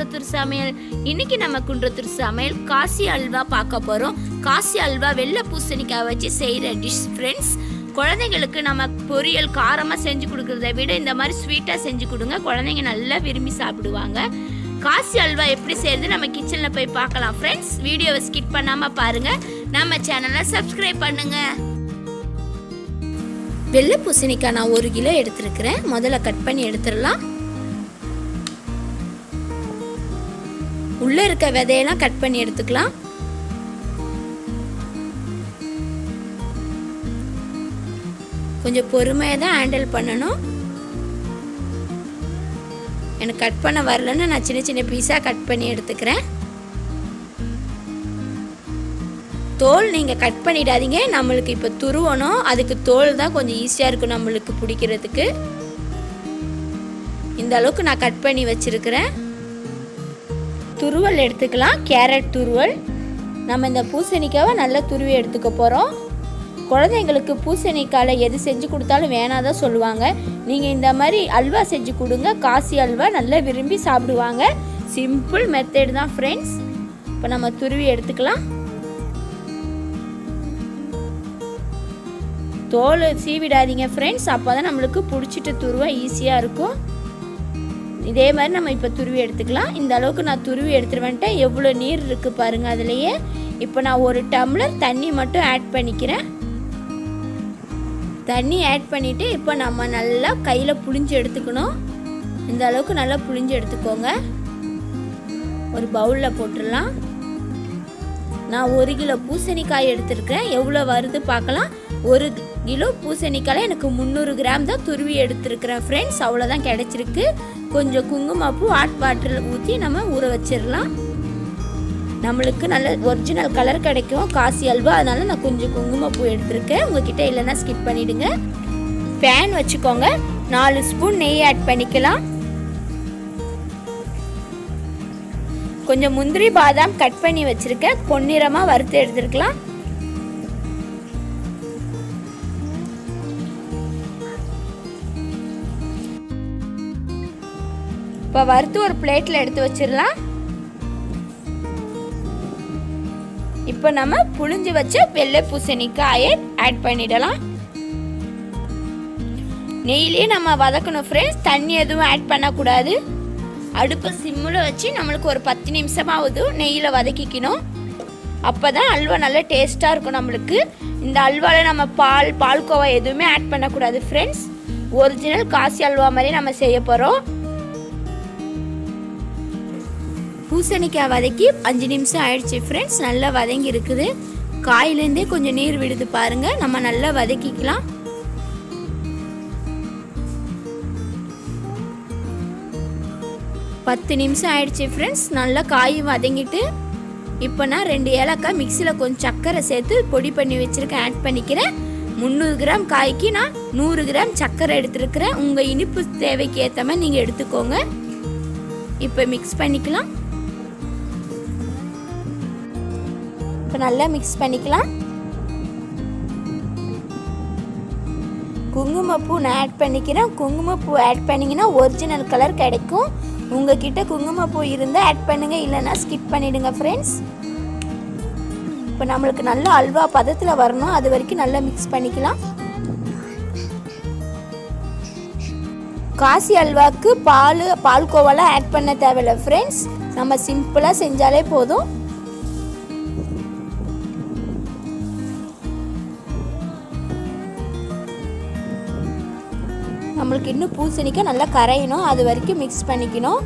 குன்றத்தூர் சமையல் இன்னைக்கு நம்ம குன்றத்தூர் சமையல் காசி அல்வா பார்க்க போகிறோம் காசி அல்வா வெள்ளை பூசணிக்காய் வச்சு செய்கிற டிஷ் ஃப்ரெண்ட்ஸ் குழந்தைங்களுக்கு நம்ம பொரியல் காரமாக செஞ்சு கொடுக்கறத விட இந்த மாதிரி ஸ்வீட்டாக செஞ்சு கொடுங்க குழந்தைங்க நல்லா விரும்பி சாப்பிடுவாங்க காசி அல்வா எப்படி செய்யறது நம்ம கிச்சனில் போய் பார்க்கலாம் ஃப்ரெண்ட்ஸ் வீடியோவை ஸ்கிப் பண்ணாமல் பாருங்கள் நம்ம சேனலை சப்ஸ்கிரைப் பண்ணுங்கள் வெள்ளை பூசணிக்காய் நான் ஒரு கிலோ எடுத்திருக்கிறேன் முதல்ல கட் பண்ணி எடுத்துடலாம் உள்ளே இருக்க விதையெல்லாம் கட் பண்ணி எடுத்துக்கலாம் கொஞ்சம் பொறுமையாக தான் ஹேண்டில் பண்ணணும் எனக்கு கட் பண்ண வரலன்னு நான் சின்ன சின்ன பீஸாக கட் பண்ணி எடுத்துக்கிறேன் தோல் நீங்கள் கட் பண்ணிடாதீங்க நம்மளுக்கு இப்போ துருவணும் அதுக்கு தோல் தான் கொஞ்சம் ஈஸியாக இருக்கும் நம்மளுக்கு பிடிக்கிறதுக்கு இந்த அளவுக்கு நான் கட் பண்ணி வச்சுருக்கிறேன் துருவல் எடுத்துக்கலாம் கேரட் துருவல் நம்ம இந்த பூசணிக்காவை நல்லா துருவி எடுத்துக்க போகிறோம் குழந்தைங்களுக்கு பூசணிக்காயில் எது செஞ்சு கொடுத்தாலும் வேணாதான் சொல்லுவாங்க நீங்கள் இந்த மாதிரி அல்வா செஞ்சு கொடுங்க காசி அல்வா நல்லா விரும்பி சாப்பிடுவாங்க சிம்பிள் மெத்தட் தான் ஃப்ரெண்ட்ஸ் இப்போ நம்ம துருவி எடுத்துக்கலாம் தோல் சீவிடாதீங்க ஃப்ரெண்ட்ஸ் அப்போ தான் நம்மளுக்கு பிடிச்சிட்டு துருவ ஈஸியாக இருக்கும் இதே மாதிரி நம்ம இப்போ துருவி எடுத்துக்கலாம் இந்த அளவுக்கு நான் துருவி எடுத்துட்டு வந்துட்டேன் எவ்வளோ நீர் இருக்குது பாருங்கள் அதுலேயே இப்போ நான் ஒரு டம்ளர் தண்ணி மட்டும் ஆட் பண்ணிக்கிறேன் தண்ணி ஆட் பண்ணிவிட்டு இப்போ நம்ம நல்லா கையில் புளிஞ்சு எடுத்துக்கணும் இந்த அளவுக்கு நல்லா புளிஞ்சு எடுத்துக்கோங்க ஒரு பவுலில் போட்டுடலாம் நான் ஒரு கிலோ பூசணிக்காய் எடுத்திருக்கிறேன் எவ்வளோ வருது பார்க்கலாம் ஒரு கிலோ பூசணிக்காயில் எனக்கு முந்நூறு கிராம் தான் துருவி எடுத்திருக்கிறேன் ஃப்ரெண்ட்ஸ் அவ்வளோதான் கிடச்சிருக்கு கொஞ்சம் குங்குமப்பூ ஹாட் வாட்டரில் ஊற்றி நம்ம ஊற வச்சிடலாம் நம்மளுக்கு நல்ல ஒரிஜினல் கலர் கிடைக்கும் காசி அல்வா அதனால நான் கொஞ்சம் குங்குமப்பூ எடுத்திருக்கேன் உங்ககிட்ட இல்லைன்னா ஸ்கிப் பண்ணிவிடுங்க பேன் வச்சுக்கோங்க நாலு ஸ்பூன் நெய் ஆட் பண்ணிக்கலாம் கொஞ்சம் முந்திரி பாதாம் கட் பண்ணி வச்சுருக்கேன் பொன்னிறமாக வறுத்து எடுத்துருக்கலாம் இப்போ வறுத்து ஒரு பிளேட்டில் எடுத்து வச்சிடலாம் இப்போ நம்ம புளிஞ்சு வச்ச வெள்ளை பூசணிக்காயை ஆட் பண்ணிடலாம் நெய்லேயே நம்ம வதக்கணும் ஃப்ரெண்ட்ஸ் தண்ணி எதுவும் ஆட் பண்ணக்கூடாது அடுப்பை சிம்மில் வச்சு நம்மளுக்கு ஒரு பத்து நிமிஷமாவது நெய்யில் வதக்கிக்கணும் அப்போ தான் அல்வா நல்லா டேஸ்ட்டாக இருக்கும் நம்மளுக்கு இந்த அல்வாவில் நம்ம பால் பால்கோவா எதுவுமே ஆட் பண்ணக்கூடாது ஃப்ரெண்ட்ஸ் ஒரிஜினல் காசி அல்வா மாதிரி நம்ம செய்ய போகிறோம் பூசணிக்காய் வதக்கி அஞ்சு நிமிஷம் ஆயிடுச்சு ஃப்ரெண்ட்ஸ் நல்லா வதங்கி இருக்குது காயிலேருந்தே கொஞ்சம் நீர் விடுது பாருங்க நம்ம நல்லா வதக்கிக்கலாம் பத்து நிமிஷம் ஆயிடுச்சு ஃப்ரெண்ட்ஸ் நல்லா காய் வதங்கிட்டு இப்போ நான் ரெண்டு ஏலக்காய் மிக்சியில் கொஞ்சம் சர்க்கரை சேர்த்து பொடி பண்ணி வச்சுருக்கேன் ஆட் பண்ணிக்கிறேன் முந்நூறு கிராம் காய்க்கு நான் நூறு கிராம் சர்க்கரை எடுத்துருக்கிறேன் உங்கள் இனிப்பு தேவைக்கு ஏற்ற மாதிரி நீங்கள் எடுத்துக்கோங்க இப்போ மிக்ஸ் பண்ணிக்கலாம் இப்போ நல்லா மிக்ஸ் பண்ணிக்கலாம் குங்குமப்பூ நான் ஆட் பண்ணிக்கிறேன் குங்குமப்பூ ஆட் பண்ணிங்கன்னா ஒரிஜினல் கலர் கிடைக்கும் உங்ககிட்ட குங்குமப்பூ இருந்தால் ஆட் பண்ணுங்கள் இல்லைன்னா ஸ்கிப் பண்ணிவிடுங்க ஃப்ரெண்ட்ஸ் இப்போ நம்மளுக்கு நல்லா அல்வா பதத்தில் வரணும் அது வரைக்கும் நல்லா மிக்ஸ் பண்ணிக்கலாம் காசி அல்வாக்கு பால் பால்கோவாலாம் ஆட் பண்ண தேவையில்ல ஃப்ரெண்ட்ஸ் நம்ம சிம்பிளாக செஞ்சாலே போதும் நம்மளுக்கு இன்னும் பூசணிக்காய் நல்லா கரையணும் அது வரைக்கும் மிக்ஸ் பண்ணிக்கணும்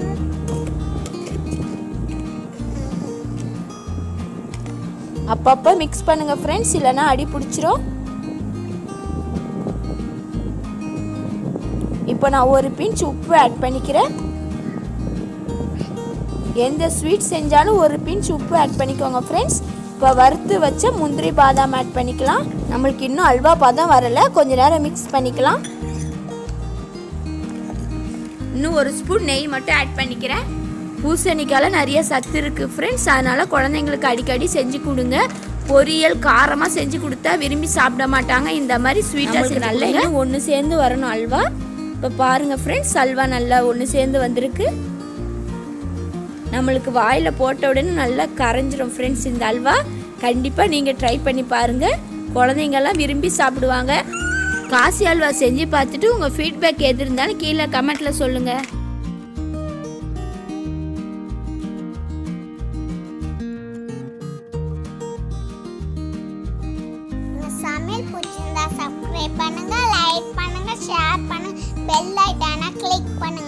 அப்பப்போ மிக்ஸ் பண்ணுங்க ஃப்ரெண்ட்ஸ் இல்லைன்னா அடி பிடிச்சிரும் இப்போ நான் ஒரு பிஞ்ச் உப்பு ஆட் பண்ணிக்கிறேன் எந்த ஸ்வீட் செஞ்சாலும் ஒரு பிஞ்ச் உப்பு ஆட் பண்ணிக்கோங்க ஃப்ரெண்ட்ஸ் இப்போ வறுத்து வச்ச முந்திரி பாதாம் ஆட் பண்ணிக்கலாம் நம்மளுக்கு இன்னும் அல்வா பாதாம் வரலை கொஞ்ச நேரம் மிக்ஸ் பண்ணிக்கலாம் இன்னும் ஒரு ஸ்பூன் நெய் மட்டும் ஆட் பண்ணிக்கிறேன் பூசணிக்காயில் நிறைய சத்து இருக்குது ஃப்ரெண்ட்ஸ் அதனால் குழந்தைங்களுக்கு அடிக்கடி செஞ்சு கொடுங்க பொரியல் காரமாக செஞ்சு கொடுத்தா விரும்பி சாப்பிட மாட்டாங்க இந்த மாதிரி ஸ்வீட்டாக நல்லா இன்னும் ஒன்று சேர்ந்து வரணும் அல்வா இப்போ பாருங்கள் ஃப்ரெண்ட்ஸ் அல்வா நல்லா ஒன்று சேர்ந்து வந்திருக்கு நம்மளுக்கு வாயில் போட்ட உடனே நல்லா கரைஞ்சிரும் ஃப்ரெண்ட்ஸ் இந்த அல்வா கண்டிப்பாக நீங்கள் ட்ரை பண்ணி பாருங்கள் குழந்தைங்கெல்லாம் விரும்பி சாப்பிடுவாங்க காசி அல்வா செஞ்சு பார்த்துட்டு உங்கள் ஃபீட்பேக் எது இருந்தாலும் கீழே கமெண்ட்டில் சொல்லுங்கள் இந்த சமையல் பிடிச்சிருந்தா சப்ஸ்கிரைப் பண்ணுங்க லைக் பண்ணுங்க ஷேர் பண்ணுங்க பெல் ஐட்டான கிளிக் பண்ணுங்க